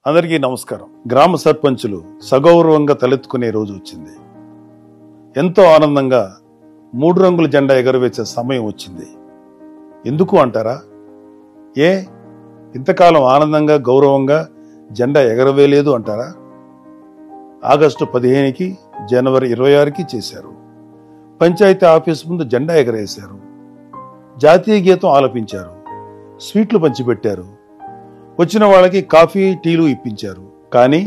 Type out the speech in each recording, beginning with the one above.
అందరికీ నమస్కారం గ్రామ సర్పంచులు సగౌరవంగా తలెత్తుకునే రోజు వచ్చింది ఎంతో ఆనందంగా మూడు రంగుల జెండా ఎగరవేసే సమయం వచ్చింది ఎందుకు అంటారా ఏ ఇంతకాలం ఆనందంగా గౌరవంగా జెండా ఎగరవేయలేదు అంటారా ఆగస్టు పదిహేనుకి జనవరి ఇరవై ఆరుకి చేశారు పంచాయతీ ఆఫీస్ ముందు జెండా ఎగరేశారు జాతీయ గీతం ఆలపించారు స్వీట్లు పంచిపెట్టారు వచ్చిన వాళ్ళకి కాఫీ టీలు ఇప్పించారు కానీ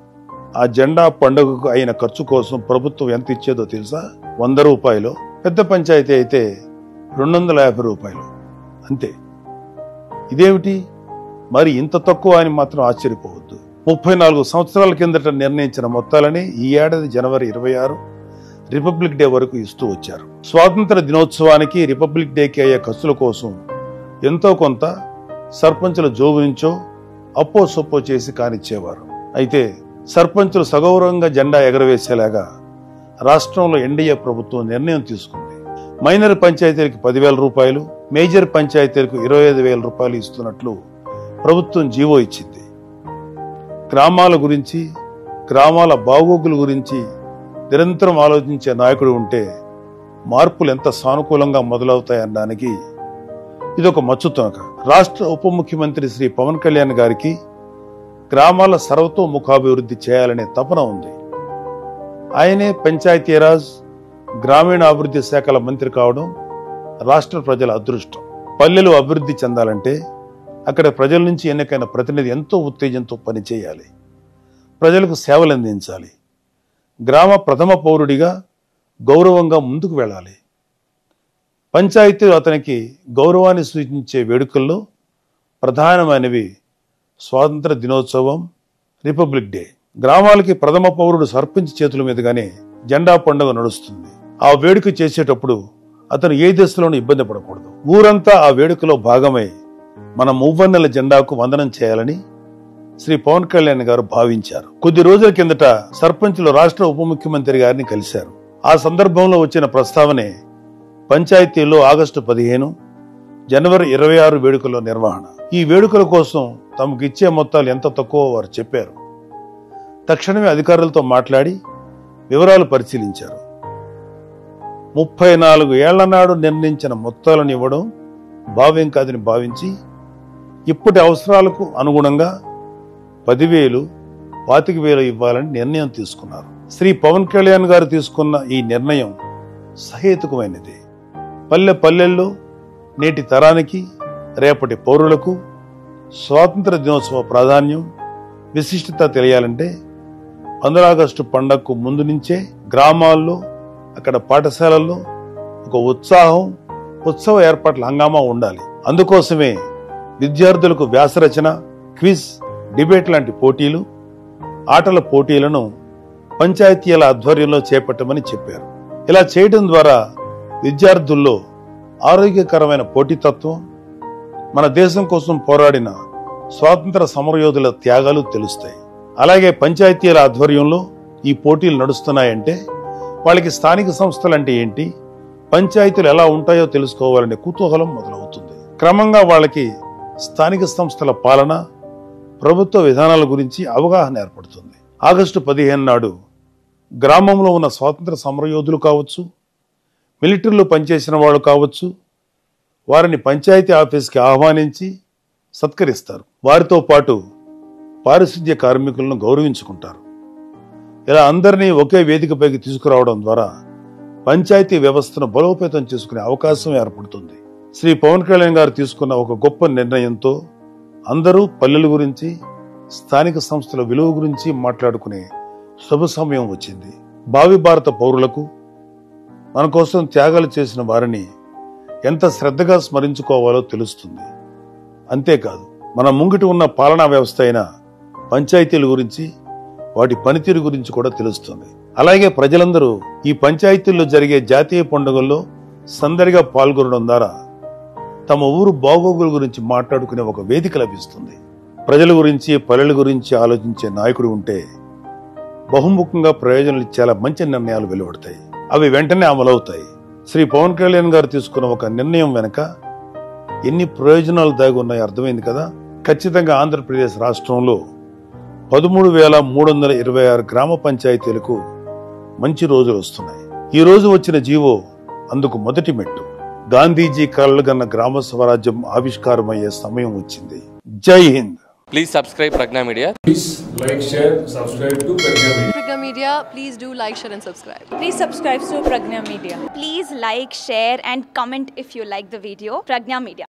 ఆ జెండా పండుగకు అయిన ఖర్చు కోసం ప్రభుత్వం ఎంత ఇచ్చేదో తెలుసా వంద రూపాయలు పెద్ద పంచాయతీ అయితే రెండు వందల యాభై రూపాయలు అంతే ఇదేమిటి మరి ఇంత తక్కువ అని మాత్రం ఆశ్చర్యపోవద్దు ముప్పై నాలుగు సంవత్సరాల కిందట నిర్ణయించిన మొత్తాలని ఈ ఏడాది జనవరి ఇరవై ఆరు రిపబ్లిక్ డే వరకు ఇస్తూ వచ్చారు స్వాతంత్ర దినోత్సవానికి రిపబ్లిక్ డేకి అయ్యే ఖర్చుల కోసం ఎంతో కొంత సర్పంచుల జోబు నుంచో అప్పో సొప్పో చేసి కానిచ్చేవారు అయితే సర్పంచులు సగౌరవంగా జెండా ఎగరవేసేలాగా రాష్ట్రంలో ఎన్డీఏ ప్రభుత్వం నిర్ణయం తీసుకుంది మైనర్ పంచాయతీలకు పదివేల రూపాయలు మేజర్ పంచాయతీలకు ఇరవై ఐదు వేల రూపాయలు ఇస్తున్నట్లు ప్రభుత్వం జీవో ఇచ్చింది గ్రామాల గురించి గ్రామాల బాగోగుల గురించి నిరంతరం ఆలోచించే నాయకుడు ఉంటే మార్పులు ఎంత సానుకూలంగా మొదలవుతాయనడానికి ఇదొక మచ్చుతోక రాష్ట్ర ఉప ముఖ్యమంత్రి శ్రీ పవన్ కళ్యాణ్ గారికి గ్రామాల సర్వతోముఖాభివృద్ధి చేయాలనే తపన ఉంది ఆయనే పంచాయతీరాజ్ గ్రామీణాభివృద్ధి శాఖల మంత్రి కావడం రాష్ట్ర ప్రజల అదృష్టం పల్లెలు అభివృద్ధి చెందాలంటే అక్కడ ప్రజల నుంచి ఎన్నికైన ప్రతినిధి ఎంతో ఉత్తేజంతో పనిచేయాలి ప్రజలకు సేవలు అందించాలి గ్రామ ప్రథమ పౌరుడిగా గౌరవంగా ముందుకు వెళ్ళాలి పంచాయతీలు అతనికి గౌరవాన్ని సూచించే వేడుకల్లో ప్రధానమైనవి స్వాతంత్ర దినోత్సవం రిపబ్లిక్ డే గ్రామాలకి ప్రథమ పౌరుడు సర్పంచ్ చేతుల మీదుగానే జెండా పండుగ నడుస్తుంది ఆ వేడుక చేసేటప్పుడు అతను ఏ దశలోనూ ఇబ్బంది పడకూడదు ఊరంతా ఆ వేడుకలో భాగమై మన మువ్వన్నెల జెండాకు వందనం చేయాలని శ్రీ పవన్ కళ్యాణ్ గారు భావించారు కొద్ది రోజుల కిందట సర్పంచులు రాష్ట్ర ఉప ముఖ్యమంత్రి గారిని కలిశారు ఆ సందర్భంలో వచ్చిన ప్రస్తావనే పంచాయతీల్లో ఆగస్టు పదిహేను జనవరి ఇరవై ఆరు వేడుకల నిర్వహణ ఈ వేడుకల కోసం తమకు ఇచ్చే మొత్తాలు ఎంత తక్కువ వారు చెప్పారు తక్షణమే అధికారులతో మాట్లాడి వివరాలు పరిశీలించారు ముప్పై నాలుగు ఏళ్ల నాడు నిర్ణయించిన మొత్తాలను ఇవ్వడం భావ్యం కాదని భావించి ఇప్పటి అవసరాలకు అనుగుణంగా పదివేలు పాతిక వేలు ఇవ్వాలని నిర్ణయం తీసుకున్నారు శ్రీ పవన్ కళ్యాణ్ గారు తీసుకున్న ఈ నిర్ణయం సహేతుకమైనది పల్లె పల్లెల్లో నేటి తరానికి రేపటి పౌరులకు స్వాతంత్ర దినోత్సవ ప్రాధాన్యం విశిష్టత తెలియాలంటే పంద్ర ఆగస్టు పండగకు ముందు నుంచే గ్రామాల్లో అక్కడ పాఠశాలల్లో ఒక ఉత్సాహం ఉత్సవ ఏర్పాట్ల హంగామా ఉండాలి అందుకోసమే విద్యార్థులకు వ్యాసరచన క్విజ్ డిబేట్ లాంటి పోటీలు ఆటల పోటీలను పంచాయతీల ఆధ్వర్యంలో చేపట్టమని చెప్పారు ఇలా చేయడం ద్వారా విద్యార్థుల్లో ఆరోగ్యకరమైన పోటీతత్వం మన దేశం కోసం పోరాడిన స్వాతంత్ర సమరయోధుల త్యాగాలు తెలుస్తాయి అలాగే పంచాయతీల ఆధ్వర్యంలో ఈ పోటీలు నడుస్తున్నాయంటే వాళ్ళకి స్థానిక సంస్థలు అంటే ఏంటి పంచాయతీలు ఎలా ఉంటాయో తెలుసుకోవాలనే కుతూహలం మొదలవుతుంది క్రమంగా వాళ్ళకి స్థానిక సంస్థల పాలన ప్రభుత్వ విధానాల గురించి అవగాహన ఏర్పడుతుంది ఆగస్టు పదిహేను నాడు గ్రామంలో ఉన్న స్వాతంత్ర సమరయోధులు కావచ్చు మిలిటరీలో పనిచేసిన వాళ్ళు కావచ్చు వారిని పంచాయతీ ఆఫీస్కి ఆహ్వానించి సత్కరిస్తారు వారితో పాటు పారిశుద్ధ్య కార్మికులను గౌరవించుకుంటారు ఇలా అందరినీ ఒకే వేదికపైకి తీసుకురావడం ద్వారా పంచాయతీ వ్యవస్థను బలోపేతం చేసుకునే అవకాశం ఏర్పడుతుంది శ్రీ పవన్ కళ్యాణ్ గారు తీసుకున్న ఒక గొప్ప నిర్ణయంతో అందరూ పల్లెల గురించి స్థానిక సంస్థల విలువ గురించి మాట్లాడుకునే శుభ సమయం వచ్చింది భావి భారత పౌరులకు మన కోసం త్యాగాలు చేసిన వారిని ఎంత శ్రద్ధగా స్మరించుకోవాలో తెలుస్తుంది అంతేకాదు మన ముంగిటి ఉన్న పాలనా వ్యవస్థ అయిన పంచాయతీల గురించి వాటి పనితీరు గురించి కూడా తెలుస్తుంది అలాగే ప్రజలందరూ ఈ పంచాయతీల్లో జరిగే జాతీయ పండుగల్లో సందడిగా పాల్గొనడం ద్వారా తమ ఊరు బాగోగుల గురించి మాట్లాడుకునే ఒక వేదిక లభిస్తుంది ప్రజల గురించి పల్లెల గురించి ఆలోచించే నాయకుడు ఉంటే బహుముఖంగా ప్రయోజనాలు చాలా మంచి నిర్ణయాలు వెలువడతాయి అవి వెంటనే అమలవుతాయి శ్రీ పవన్ కళ్యాణ్ గారు తీసుకున్న ఒక నిర్ణయం వెనుక ఎన్ని ప్రయోజనాలు దాగి ఉన్నాయో అర్థమైంది కదా ఖచ్చితంగా ఆంధ్రప్రదేశ్ రాష్ట్రంలో పదమూడు వేల మూడు వందల ఇరవై ఆరు గ్రామ పంచాయతీలకు మంచి రోజులు వస్తున్నాయి ఈ రోజు వచ్చిన జీవో అందుకు మొదటి మెట్టు గాంధీజీ కలలుగన్న గ్రామ స్వరాజ్యం ఆవిష్కారమయ్యే సమయం వచ్చింది జై Hind Please subscribe Pragna Media. Please like, share, subscribe to Pragya Media. Pragya Media, please do like, share, and subscribe. Please subscribe to Pragna Media. Please like, share, and comment if you like the video. Pragna Media.